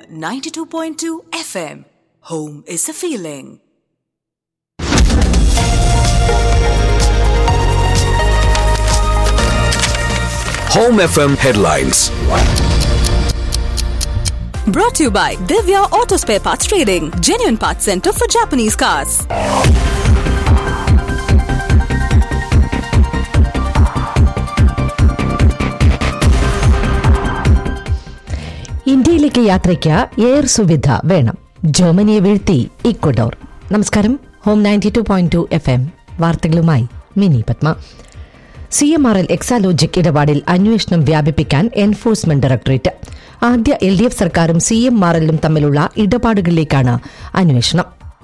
92.2 FM. Home is a feeling. Home FM headlines. Brought to you by Divya Auto Spare Parts Trading, genuine parts center for Japanese cars. ഇന്ത്യയിലേക്ക് യാത്രയ്ക്ക് air Suvidha വേണം ജർമ്മനിയെ വീഴ്ത്തി Ecuador നമസ്കാരം home ninety two point two F M വാർത്തകളുമായി Mini Padma C M R L Exalogic ഇടപാടിൽ അന്വേഷണം വ്യാപിപ്പിക്കാൻ enforcement directorate ആദ്യ എൽ ഡി എഫ് സർക്കാരും സി എം ആർ എല്ലും തമ്മിലുള്ള ഇടപാടുകളിലേക്കാണ് അന്വേഷണം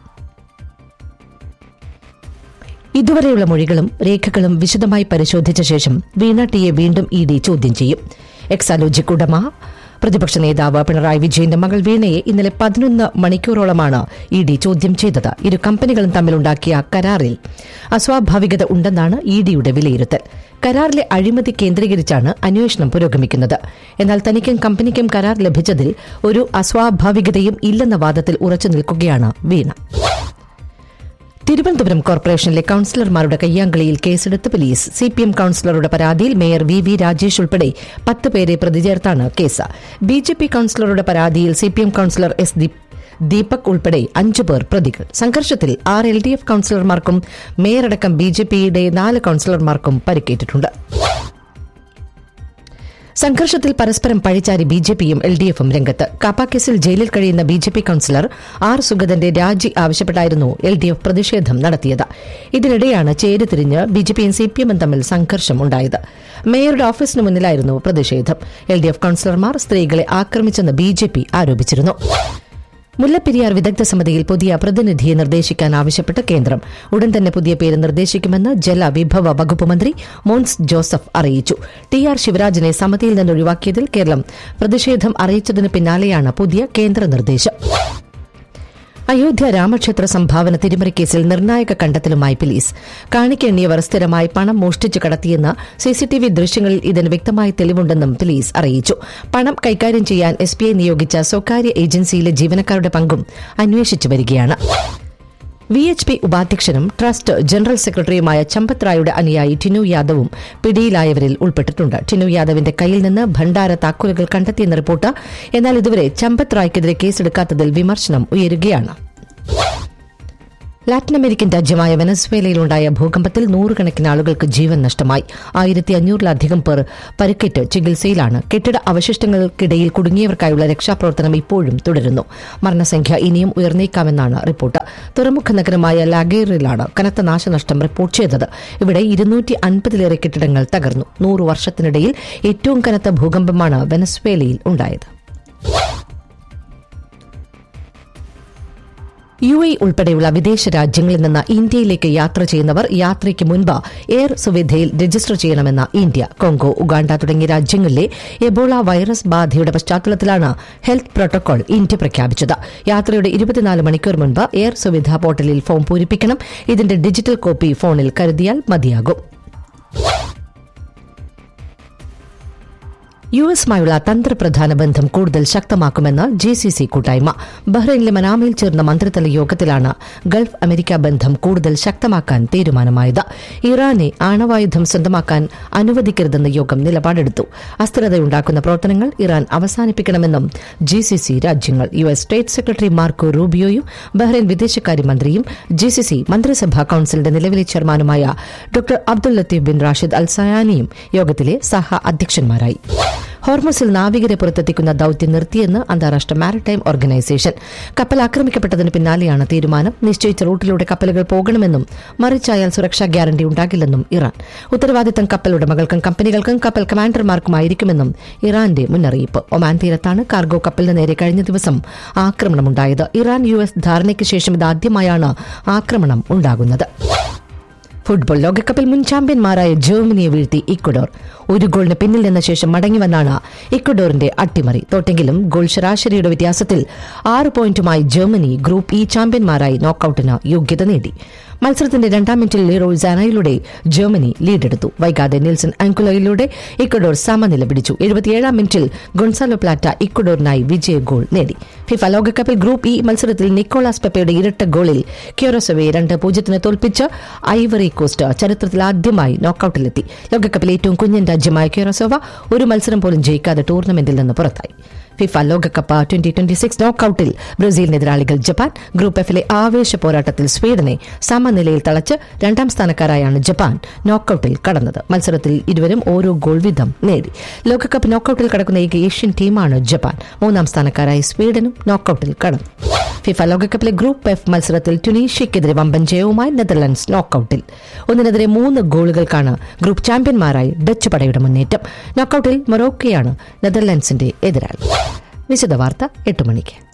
ഇതുവരെയുള്ള മൊഴികളും രേഖകളും വിശദമായി പരിശോധിച്ച ശേഷം വീണ ടിയെ വീണ്ടും ഇ ഡി ചോദ്യം ചെയ്യും എക്സാലോജിക് ഉടമ പ്രതിപക്ഷ നേതാവ് പിണറായി വിജയന്റെ മകൾ വീണയെ ഇന്നലെ പതിനൊന്ന് മണിക്കൂറോളമാണ് ഇ ഡി ചോദ്യം ചെയ്തത് ഇരു കമ്പനികളും തമ്മിലുണ്ടാക്കിയ കരാറിൽ അസ്വാഭാവികത ഉണ്ടെന്നാണ് ഇ ഡിയുടെ വിലയിരുത്തൽ കരാറിലെ അഴിമതി കേന്ദ്രീകരിച്ചാണ് അന്വേഷണം പുരോഗമിക്കുന്നത് എന്നാൽ തനിക്കും കമ്പനിക്കും കരാർ ലഭിച്ചതിൽ ഒരു അസ്വാഭാവികതയും ഇല്ലെന്ന വാദത്തിൽ ഉറച്ചു നിൽക്കുകയാണ് വീണ തിരുവനന്തപുരം കോർപ്പറേഷനിലെ കൌൺസിലർമാരുടെ കയ്യാങ്കളിയിൽ കേസെടുത്ത് പോലീസ് സി പി എം കൌൺസിലറുടെ പരാതിയിൽ മേയർ വി വി രാജേഷ് ഉൾപ്പെടെ പത്ത് പേരെ പ്രതി ചേർത്താണ് കേസ് ബി ജെ പി കൌൺസിലറുടെ പരാതിയിൽ സി പി എം കൌൺസിലർ എസ് ദീപ് ദീപക് ഉൾപ്പെടെ അഞ്ചു പേർ പ്രതികൾ സംഘർഷത്തിൽ ആറ് എൽ ഡി എഫ് കൌൺസിലർമാർക്കും മേയറടക്കം ബി ജെ പിയുടെ നാല് കൌൺസിലർമാർക്കും പരിക്കേറ്റിട്ടുണ്ട് സംഘർഷത്തിൽ പരസ്പരം പഴിച്ചാരി ബി ജെ പിയും എൽ ഡി എഫും രംഗത്ത് കാപ്പ കേസിൽ ജയിലിൽ കഴിയുന്ന ബി ജെ പി കൌൺസിലർ ആർ സുഗതന്റെ രാജി ആവശ്യപ്പെട്ടായിരുന്നു എൽ ഡി എഫ് പ്രതിഷേധം നടത്തിയത് ഇതിനിടെയാണ് ചേരിതിരിഞ്ഞ് ബി ജെ പിയും സി പി എമ്മും തമ്മിൽ സംഘർഷം ഉണ്ടായത് മേയറുടെ ഓഫീസിന് മുന്നിലായിരുന്നു പ്രതിഷേധം എൽ ഡി എഫ് കൌൺസിലർമാർ സ്ത്രീകളെ ആക്രമിച്ചെന്ന് ബി ജെ പി ആരോപിച്ചിരുന്നു മുല്ലപ്പെരിയാർ വിദഗ്ധ സമിതിയിൽ പുതിയ പ്രതിനിധിയെ നിർദ്ദേശിക്കാൻ ആവശ്യപ്പെട്ട് കേന്ദ്രം ഉടൻ തന്നെ പുതിയ പേര് നിർദ്ദേശിക്കുമെന്ന് ജലവിഭവ വകുപ്പ് മന്ത്രി മോൻസ് ജോസഫ് അറിയിച്ചു ടി ആർ ശിവരാജനെ സമിതിയിൽ നിന്ന് ഒഴിവാക്കിയതിൽ കേരളം പ്രതിഷേധം അറിയിച്ചതിന് പിന്നാലെയാണ് പുതിയ കേന്ദ്ര നിർദ്ദേശം അയോധ്യ രാമക്ഷേത്ര സംഭാവന തിരിമറിക്കേസിൽ നിർണായക കണ്ടെത്തലുമായി പോലീസ് കാണിക്കെണ്ണിയവർ സ്ഥിരമായി പണം മോഷ്ടിച്ചു കടത്തിയെന്ന് സിസിടിവി ദൃശ്യങ്ങളിൽ ഇതിന് വ്യക്തമായ തെളിവുണ്ടെന്നും പോലീസ് അറിയിച്ചു പണം കൈകാര്യം ചെയ്യാൻ എസ് ബി ഐ നിയോഗിച്ച സ്വകാര്യ ഏജൻസിയിലെ ജീവനക്കാരുടെ പങ്കും അന്വേഷിച്ചു വരികയാണ് വി എച്ച് പി ഉപാധ്യക്ഷനും ട്രസ്റ്റ് ജനറൽ സെക്രട്ടറിയുമായ ചമ്പത് റായുടെ അനുയായി ടിനു യാദവും പിടിയിലായവരിൽ ഉൾപ്പെട്ടിട്ടുണ്ട് ടിനു യാദവിന്റെ കയ്യിൽ നിന്ന് ഭണ്ഡാര താക്കോലുകൾ കണ്ടെത്തിയെന്ന റിപ്പോർട്ട് എന്നാൽ ഇതുവരെ ചമ്പത് റായ്ക്കെതിരെ കേസെടുക്കാത്തതിൽ വിമർശനം ഉയരുകയാണ് ലാറ്റിൻ അമേരിക്കൻ രാജ്യമായ വെനസ്വേലയിലുണ്ടായ ഭൂകമ്പത്തിൽ നൂറുകണക്കിന് ആളുകൾക്ക് ജീവൻ നഷ്ടമായി ആയിരത്തി അഞ്ഞൂറിലധികം പേർ പരിക്കേറ്റ് ചികിത്സയിലാണ് കെട്ടിട അവശിഷ്ടങ്ങൾക്കിടയിൽ കുടുങ്ങിയവർക്കായുള്ള രക്ഷാപ്രവർത്തനം ഇപ്പോഴും തുടരുന്നു മരണസംഖ്യ ഇനിയും ഉയർന്നേക്കാമെന്നാണ് റിപ്പോർട്ട് തുറമുഖ നഗരമായ ലാഗേറിലാണ് കനത്ത നാശനഷ്ടം റിപ്പോർട്ട് ചെയ്തത് ഇവിടെ ഇരുന്നൂറ്റി അൻപതിലേറെ കെട്ടിടങ്ങൾ തകർന്നു നൂറ് വർഷത്തിനിടയിൽ ഏറ്റവും കനത്ത ഭൂകമ്പമാണ് വെനസ്വേലയിൽ ഉണ്ടായത് യു എ ഉൾപ്പെടെയുള്ള വിദേശ രാജ്യങ്ങളിൽ നിന്ന് ഇന്ത്യയിലേക്ക് യാത്ര ചെയ്യുന്നവർ യാത്രയ്ക്ക് മുൻപ് എയർ സുവിധയിൽ രജിസ്റ്റർ ചെയ്യണമെന്ന് ഇന്ത്യ കോങ്കോ ഉഗാണ്ട തുടങ്ങിയ രാജ്യങ്ങളിലെ എബോള വൈറസ് ബാധയുടെ പശ്ചാത്തലത്തിലാണ് ഹെൽത്ത് പ്രോട്ടോകോൾ ഇന്ത്യ പ്രഖ്യാപിച്ചത് യാത്രയുടെ ഇരുപത്തിനാല് മണിക്കൂർ മുൻപ് എയർ സുവിധ പോർട്ടലിൽ ഫോം പൂരിപ്പിക്കണം ഇതിന്റെ ഡിജിറ്റൽ കോപ്പി ഫോണിൽ കരുതിയാൽ മതിയാകും യു എസുമായുള്ള തന്ത്രപ്രധാന ബന്ധം കൂടുതൽ ശക്തമാക്കുമെന്ന് ജെ സി സി കൂട്ടായ്മ ബഹ്റൈനിലെ മനാമയിൽ ചേർന്ന മന്ത്രിതല യോഗത്തിലാണ് ഗൾഫ് അമേരിക്ക ബന്ധം കൂടുതൽ ശക്തമാക്കാൻ തീരുമാനമായത് ഇറാനെ ആണവായുധം സ്വന്തമാക്കാൻ അനുവദിക്കരുതെന്ന് യോഗം നിലപാടെടുത്തു അസ്ഥിരതയുണ്ടാക്കുന്ന പ്രവർത്തനങ്ങൾ ഇറാൻ അവസാനിപ്പിക്കണമെന്നും ജി സി സി രാജ്യങ്ങൾ U S state secretary Marco റൂബിയോയും ബഹ്റൈൻ വിദേശകാര്യമന്ത്രിയും ജി സി സി മന്ത്രിസഭാ കൌൺസിലിന്റെ നിലവിലെ ചെയർമാനുമായ doctor Abdul Latif bin Rashid Al സയാനിയും യോഗത്തിലെ സഹ അധ്യക്ഷന്മാരായി ഹോർമസിൽ നാവികരെ പുറത്തെത്തിക്കുന്ന ദൌത്യം നിർത്തിയെന്ന് അന്താരാഷ്ട്ര മാരിടൈം ഓർഗനൈസേഷൻ കപ്പൽ ആക്രമിക്കപ്പെട്ടതിന് പിന്നാലെയാണ് തീരുമാനം നിശ്ചയിച്ച റൂട്ടിലൂടെ കപ്പലുകൾ പോകണമെന്നും മറിച്ചായാൽ സുരക്ഷാ ഗ്യാരണ്ടി ഉണ്ടാകില്ലെന്നും ഇറാൻ ഉത്തരവാദിത്തം കപ്പൽ ഉടമകൾക്കും കമ്പനികൾക്കും കപ്പൽ കമാൻഡർമാർക്കുമായിരിക്കുമെന്നും ഇറാന്റെ മുന്നറിയിപ്പ് ഒമാൻ തീരത്താണ് കാർഗോ കപ്പലിന് നേരെ കഴിഞ്ഞ ദിവസം ആക്രമണമുണ്ടായത് ഇറാൻ യു എസ് ധാരണയ്ക്ക് ശേഷം ഇതാദ്യമായാണ് ആക്രമണം ഉണ്ടാകുന്നത് ഫുട്ബോൾ ലോകകപ്പിൽ മുൻ ചാമ്പ്യന്മാരായ ജർമ്മനിയെ വീഴ്ത്തി ഇക്വഡോർ ഒരു ഗോളിന് പിന്നിൽ നിന്ന ശേഷം മടങ്ങിവന്നാണ് ഇക്വഡോറിന്റെ അട്ടിമറി തോട്ടെങ്കിലും ഗോൾ ശരാശരിയുടെ വ്യത്യാസത്തിൽ ആറ് പോയിന്റുമായി ജർമ്മനി ഗ്രൂപ്പ് ഇ ചാമ്പ്യന്മാരായി നോക്കൌട്ടിന് യോഗ്യത നേടി മത്സരത്തിന്റെ രണ്ടാം മിനിറ്റിൽ ലീറോയ് സാനയിലൂടെ ജർമ്മനി ലീഡെടുത്തു വൈകാതെ നെൽസൺ ആങ്കുലോയിലൂടെ ഇക്വഡോർ സമനില പിടിച്ചു എഴുപത്തിയേഴാം മിനിറ്റിൽ ഗൊൺസാലോ പ്ലാറ്റ ഇക്വഡോറിനായി വിജയ ഗോൾ നേടി ഫിഫ ലോകകപ്പിൽ ഗ്രൂപ്പ് ഇ മത്സരത്തിൽ നിക്കോളാസ് പെപ്പയുടെ ഇരട്ട ഗോളിൽ ക്യൂറോസവയെ രണ്ട് പൂജ്യത്തിന് തോൽപ്പിച്ച് ഐവറി കോസ്റ്റ് ചരിത്രത്തിൽ ആദ്യമായി നോക്കൌട്ടിലെത്തി ലോകകപ്പിലെ ഏറ്റവും കുഞ്ഞൻ രാജ്യമായ ക്യൂറോസോവ ഒരു മത്സരം പോലും ജയിക്കാതെ ടൂർണമെന്റിൽ നിന്ന് പുറത്തായി ഫിഫ ലോകകപ്പ് ട്വന്റി ട്വന്റി സിക്സ് നോക്കൌട്ടിൽ ബ്രസീലിന് എതിരാളികൾ ജപ്പാൻ ഗ്രൂപ്പ് എഫിലെ ആവേശ പോരാട്ടത്തിൽ സ്വീഡനെ സമനിലയിൽ തളച്ച് രണ്ടാം സ്ഥാനക്കാരായാണ് ജപ്പാൻ നോക്കൌട്ടിൽ കടന്നത് മത്സരത്തിൽ ഇരുവരും ഓരോ ഗോൾ വീതം നേടി ലോകകപ്പ് നോക്കൌട്ടിൽ കടക്കുന്ന ഏക ഏഷ്യൻ ടീമാണ് ജപ്പാൻ മൂന്നാം സ്ഥാനക്കാരായ സ്വീഡനും നോക്കൌട്ടിൽ കടന്നു ഫിഫ ലോകകപ്പിലെ ഗ്രൂപ്പ് എഫ് മത്സരത്തിൽ ടുണീഷ്യക്കെതിരെ വമ്പൻ ജയവുമായി നെതർലൻഡ്സ് നോക്കൌട്ടിൽ ഒന്നിനെതിരെ മൂന്ന് ഗോളുകൾക്കാണ് ഗ്രൂപ്പ് ചാമ്പ്യന്മാരായി ഡച്ച് പടയുടെ മുന്നേറ്റം നോക്കൌട്ടിൽ മൊറോക്കയാണ് നെതർലൻഡ്സിന്റെ എതിരാളി വിശദ വാർത്ത എട്ട് മണിക്ക്